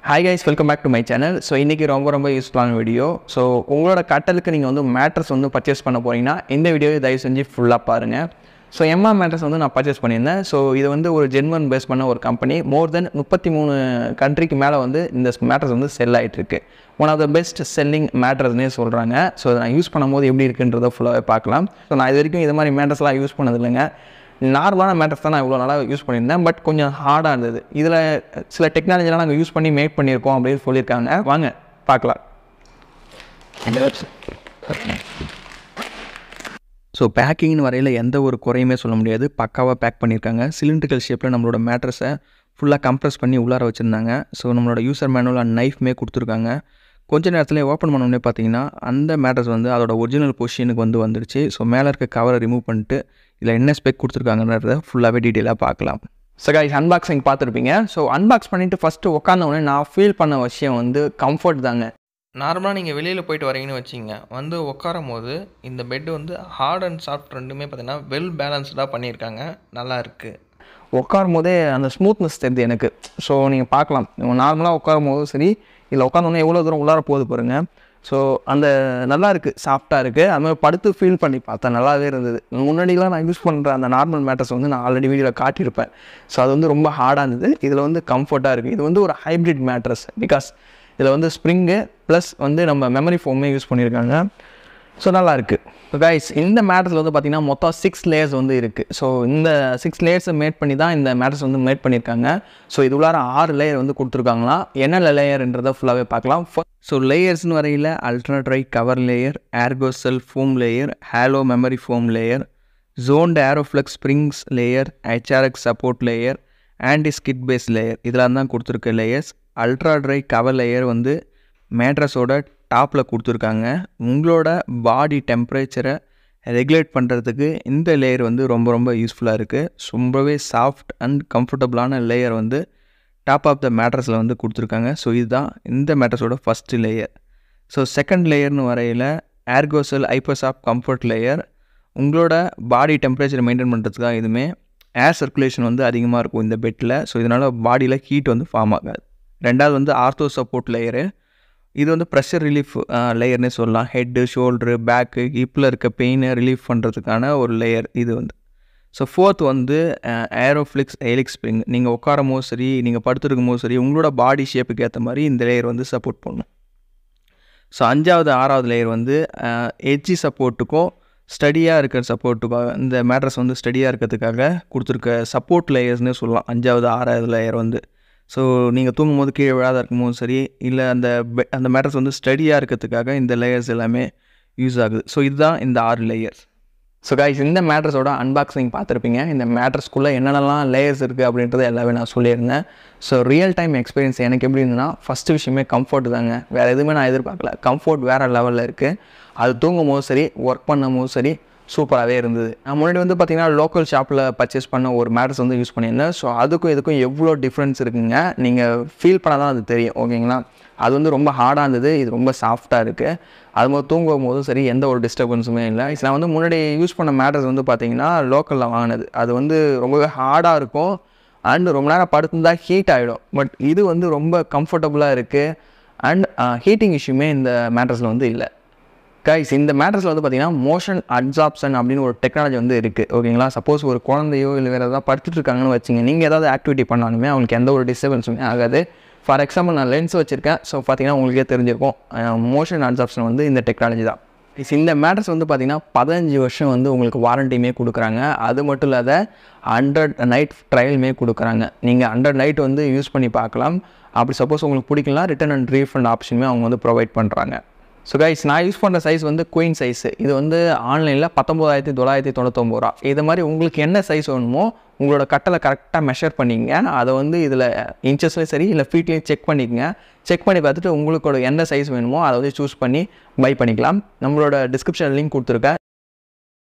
hi guys welcome back to my channel so இன்றைக்கி ரொம்ப ரொம்ப யூஸ்ஃபுல்லான வீடியோ ஸோ உங்களோட கட்டலுக்கு நீங்கள் வந்து மேட்ரஸ் வந்து பர்ச்சேஸ் பண்ண போகிறீங்கன்னா இந்த வீடியோவை தயவு செஞ்சு ஃபுல்லாக பாருங்கள் ஸோ எம்மா மேட்ரஸ் வந்து நான் பர்ச்சேஸ் பண்ணியிருந்தேன் ஸோ இது வந்து ஒரு ஜென்மன் பேஸ் பண்ண ஒரு கம்பெனி மோர் தென் முப்பத்தி மூணு கண்ட்ரிக்கு மேலே வந்து இந்த மேட்ரஸ் வந்து செல் ஆகிட்டு இருக்கு one of the best selling மேட்ரஸ்னே சொல்கிறாங்க ஸோ அதை நான் யூஸ் பண்ணும்போது எப்படி இருக்குன்றதை ஃபுல்லாகவே பார்க்கலாம் ஸோ நான் இது வரைக்கும் இது மாதிரி மேட்ரஸ்லாம் யூஸ் பண்ணது இல்லைங்க நார்மலான மேட்டர்ஸ் தான் நான் இவ்வளோ நாளாக யூஸ் பண்ணியிருந்தேன் பட் கொஞ்சம் ஹார்டாக இருந்தது இதில் சில டெக்னாலஜிலாம் நாங்கள் யூஸ் பண்ணி மேக் பண்ணியிருக்கோம் அப்படின்னு சொல்லியிருக்காங்க வாங்க பார்க்கலாம் ஸோ பேக்கிங்னு வரையில் எந்த ஒரு குறையுமே சொல்ல முடியாது பக்காவாக பேக் பண்ணியிருக்காங்க சிலிண்ட்ரிக்கல் ஷேப்பில் நம்மளோட மேட்ரஸை ஃபுல்லாக கம்ப்ரஸ் பண்ணி உள்ளார வச்சுருந்தாங்க ஸோ நம்மளோட யூசர் மேனுவல் அண்ட் நைஃப்மே கொடுத்துருக்காங்க கொஞ்ச நேரத்தில் ஓப்பன் பண்ணோடனே பார்த்தீங்கன்னா அந்த மேட்ரஸ் வந்து அதோட ஒரிஜினல் பொசிஷனுக்கு வந்து வந்துடுச்சு ஸோ மேலே இருக்க கவரை ரிமூவ் பண்ணிட்டு இதில் என்ன ஸ்பெக் கொடுத்துருக்காங்கன்றத ஃபுல்லாகவே டீட்டெயிலாக பார்க்கலாம் ஸோ கைஸ் அன்பாக்சிங் பார்த்துருப்பீங்க ஸோ அன்பாக்ஸ் பண்ணிவிட்டு ஃபஸ்ட்டு உட்காந்த உடனே நான் ஃபீல் பண்ண விஷயம் வந்து கம்ஃபர்ட் தாங்க நார்மலாக நீங்கள் வெளியில் போயிட்டு வரீங்கன்னு வச்சிங்க வந்து உட்காரும் போது இந்த பெட் வந்து ஹார்ட் அண்ட் சாஃப்ட் ரெண்டுமே பார்த்தீங்கன்னா வெல் பேலன்ஸ்டாக பண்ணியிருக்காங்க நல்லா இருக்குது உட்காரும் போதே அந்த ஸ்மூத்னஸ் தெரியுது எனக்கு ஸோ நீங்கள் பார்க்கலாம் நார்மலாக உட்காரும் போதும் சரி இல்லை உட்காந்தோன்னே எவ்வளோ தூரம் உள்ளார போகுது பாருங்க ஸோ அந்த நல்லா இருக்குது சாஃப்டாக இருக்குது அது மாதிரி படுத்து ஃபீல் பண்ணி பார்த்தேன் நல்லாவே இருந்தது முன்னாடிலாம் நான் யூஸ் பண்ணுற அந்த நார்மல் மேட்டர்ஸ் வந்து நான் ஆல்ரெடி வீடியோவில் காட்டியிருப்பேன் ஸோ அது வந்து ரொம்ப ஹார்டாக இருந்தது இதில் வந்து கம்ஃபர்ட்டாக இருக்குது இது வந்து ஒரு ஹைப்ரிட் மேட்ரஸ் பிகாஸ் இதில் வந்து ஸ்ப்ரிங்கு ப்ளஸ் வந்து நம்ம மெமரி ஃபோமே யூஸ் பண்ணியிருக்காங்க ஸோ நல்லா இருக்குது ஸோ கைஸ் இந்த மேட்ரஸில் வந்து பார்த்திங்கன்னா மொத்தம் சிக்ஸ் லேயர்ஸ் வந்து இருக்குது ஸோ இந்த சிக்ஸ் லேயர்ஸை மேட் பண்ணி தான் இந்த மேட்ரஸ் வந்து மேட் பண்ணியிருக்காங்க ஸோ இது உள்ளார ஆறு லேயர் வந்து கொடுத்துருக்காங்களா என்னென்ன லேயர்ன்றதை ஃபுல்லாகவே பார்க்கலாம் ஸோ லேயர்ஸ்னு வரையில் அல்ட்ராட்ரை கவர் லேயர் ஏர்கோசெல் foam layer halo memory foam layer zoned aeroflex springs layer HRX support layer anti skid base layer இதெல்லாம் தான் கொடுத்துருக்க layers ultra dry cover layer வந்து மேட்ரஸோட டாப்பில் கொடுத்துருக்காங்க உங்களோட பாடி டெம்பரேச்சரை ரெகுலேட் பண்ணுறதுக்கு இந்த லேயர் வந்து ரொம்ப ரொம்ப யூஸ்ஃபுல்லாக இருக்குது ரொம்பவே சாஃப்ட் அண்ட் கம்ஃபர்டபுளான லேயர் வந்து டாப் ஆஃப் த மேட்ரஸில் வந்து கொடுத்துருக்காங்க ஸோ இதுதான் இந்த மேட்ரஸோட ஃபஸ்ட்டு லேயர் ஸோ செகண்ட் லேயர்னு வரையில் ஏர்கோசல் ஐப்போசாப் கம்ஃபர்ட் லேயர் உங்களோட பாடி டெம்பரேச்சரை மெயின்டைன் பண்ணுறதுக்காக இதுவுமே ஏர் சர்க்குலேஷன் வந்து அதிகமாக இருக்கும் இந்த பெட்டில் ஸோ இதனால் பாடியில் ஹீட் வந்து ஃபார்ம் ஆகாது ரெண்டாவது வந்து ஆர்த்தோ சப்போர்ட் லேயரு இது வந்து ப்ரெஷர் ரிலீஃப் லேயர்னே சொல்லலாம் ஹெட்டு ஷோல்ட்ரு பேக்கு ஹிப்பில் இருக்க பெயினை ரிலீஃப் பண்ணுறதுக்கான ஒரு லேயர் இது வந்து ஸோ ஃபோர்த் வந்து ஏரோஃப்ளிக்ஸ் எலிக் ஸ்ப்ரிங் நீங்கள் உட்காரும் போது சரி நீங்கள் படுத்துருக்கும் போது சரி உங்களோட பாடி ஷேப்புக்கு ஏற்ற மாதிரி இந்த லேயர் வந்து சப்போர்ட் பண்ணும் ஸோ அஞ்சாவது ஆறாவது லேயர் வந்து எட்ஜி சப்போர்ட்டுக்கும் ஸ்டடியாக இருக்கிற சப்போர்ட்டுக்காக இந்த மேட்ரஸ் வந்து ஸ்டடியாக இருக்கிறதுக்காக கொடுத்துருக்க சப்போர்ட் லேயர்ஸ்னே சொல்லலாம் அஞ்சாவது ஆறாவது லேயர் வந்து ஸோ நீங்கள் தூங்கும் போது கீழே விழாத இருக்கும்போது சரி இல்லை அந்த பெ அந்த மேட்ரஸ் வந்து ஸ்டடியாக இருக்கிறதுக்காக இந்த லேயர்ஸ் எல்லாமே யூஸ் ஆகுது ஸோ இதுதான் இந்த ஆறு லேயர்ஸ் ஸோ கைஸ் இந்த மேட்ரஸோட அன்பாக்சிங் பார்த்துருப்பீங்க இந்த மேட்ரஸ்க்குள்ளே என்னென்னலாம் லேயர்ஸ் இருக்குது அப்படின்றத எல்லாமே நான் சொல்லியிருந்தேன் ஸோ ரியல் டைம் எக்ஸ்பீரியன்ஸ் எனக்கு எப்படி இருந்ததுன்னா ஃபஸ்ட்டு விஷயமே கம்ஃபர்ட் தாங்க வேறு எதுவுமே நான் எதிர்பார்க்கல கம்ஃபர்ட் வேறு லெவலில் இருக்குது அது தூங்கும் போது சரி ஒர்க் பண்ணும் போது சரி சூப்பராகவே இருந்தது நான் முன்னாடி வந்து பார்த்திங்கன்னா லோக்கல் ஷாப்பில் பர்ச்சேஸ் பண்ண ஒரு மேட்ரஸ் வந்து யூஸ் பண்ணியிருந்தேன் ஸோ அதுக்கும் இதுக்கும் எவ்வளோ டிஃப்ரென்ஸ் இருக்குங்க நீங்கள் ஃபீல் பண்ணால் தான் அது தெரியும் ஓகேங்களா அது வந்து ரொம்ப ஹார்டாக இருந்தது இது ரொம்ப சாஃப்டாக இருக்குது அது மாதிரி தூங்கும் போதும் சரி எந்த ஒரு டிஸ்டர்பன்ஸுமே இல்லை நான் வந்து முன்னாடி யூஸ் பண்ண மேட்ரஸ் வந்து பார்த்திங்கன்னா லோக்கலில் வாங்கினது அது வந்து ரொம்பவே ஹார்டாக இருக்கும் அண்ட் ரொம்ப நேரம் படுத்துருந்தால் ஹீட் ஆகிடும் பட் இது வந்து ரொம்ப கம்ஃபர்டபுளாக இருக்குது அண்ட் ஹீட்டிங் இஷ்யூமே இந்த மேட்ரஸில் வந்து இல்லை கைஸ் இந்த மேட்ரஸில் வந்து பார்த்திங்கன்னா மோஷன் அப்சார்ப்ஷன் அப்படின்னு ஒரு டெக்னாலஜி வந்து இருக்குது ஓகேங்களா சப்போஸ் ஒரு குழந்தையோ இல்லை வேறு ஏதாவது படுத்துட்டு இருக்காங்கன்னு வச்சுங்க நீங்கள் ஏதாவது ஆக்டிவிட்டி பண்ணாலுமே அவங்களுக்கு எந்த ஒரு டிஸ்டர்பன்ஸுமே ஆகாது ஃபார் எக்ஸாம்பிள் நான் லென்ஸ் வச்சுருக்கேன் ஸோ பார்த்தீங்கன்னா உங்களுக்கே தெரிஞ்சிருக்கும் மோஷன் அப்சார்ப்ஷன் வந்து இந்த டெக்னாலஜி தான் இந்த மேட்ரஸ் வந்து பார்த்திங்கன்னா பதினஞ்சு வருஷம் வந்து உங்களுக்கு வாரண்டியுமே கொடுக்குறாங்க அது மட்டும் இல்லாத ஹண்ட்ரட் நைட் ட்ரையலுமே கொடுக்குறாங்க நீங்கள் ஹண்ட்ரட் நைட் வந்து யூஸ் பண்ணி பார்க்கலாம் அப்படி சப்போஸ் உங்களுக்கு பிடிக்கலாம் ரிட்டன் அண்ட் ரீஃபண்ட் ஆப்ஷனுமே அவங்க வந்து ப்ரொவைட் பண்ணுறாங்க ஸோ கைஸ் நான் யூஸ் பண்ணுற சைஸ் வந்து குயின் சைஸு இது வந்து ஆன்லைனில் பத்தொம்போதாயிரத்தி தொள்ளாயிரத்தி தொண்ணூத்தொம்பது ரூபா இது மாதிரி உங்களுக்கு என்ன சைஸ் வேணுமோ உங்களோட கட்டலை கரெக்டாக மெஷர் பண்ணிக்கங்க அதை வந்து இதில் இன்ச்சஸ்லேயும் சரி இல்லை ஃபீட்லேயும் செக் பண்ணிக்கங்க செக் பண்ணி பார்த்துட்டு உங்களுக்கோட என்ன சைஸ் வேணுமோ அதை வந்து சூஸ் பண்ணி பை பண்ணிக்கலாம் நம்மளோட டிஸ்கிரிப்ஷன் லிங்க் கொடுத்துருக்கேன்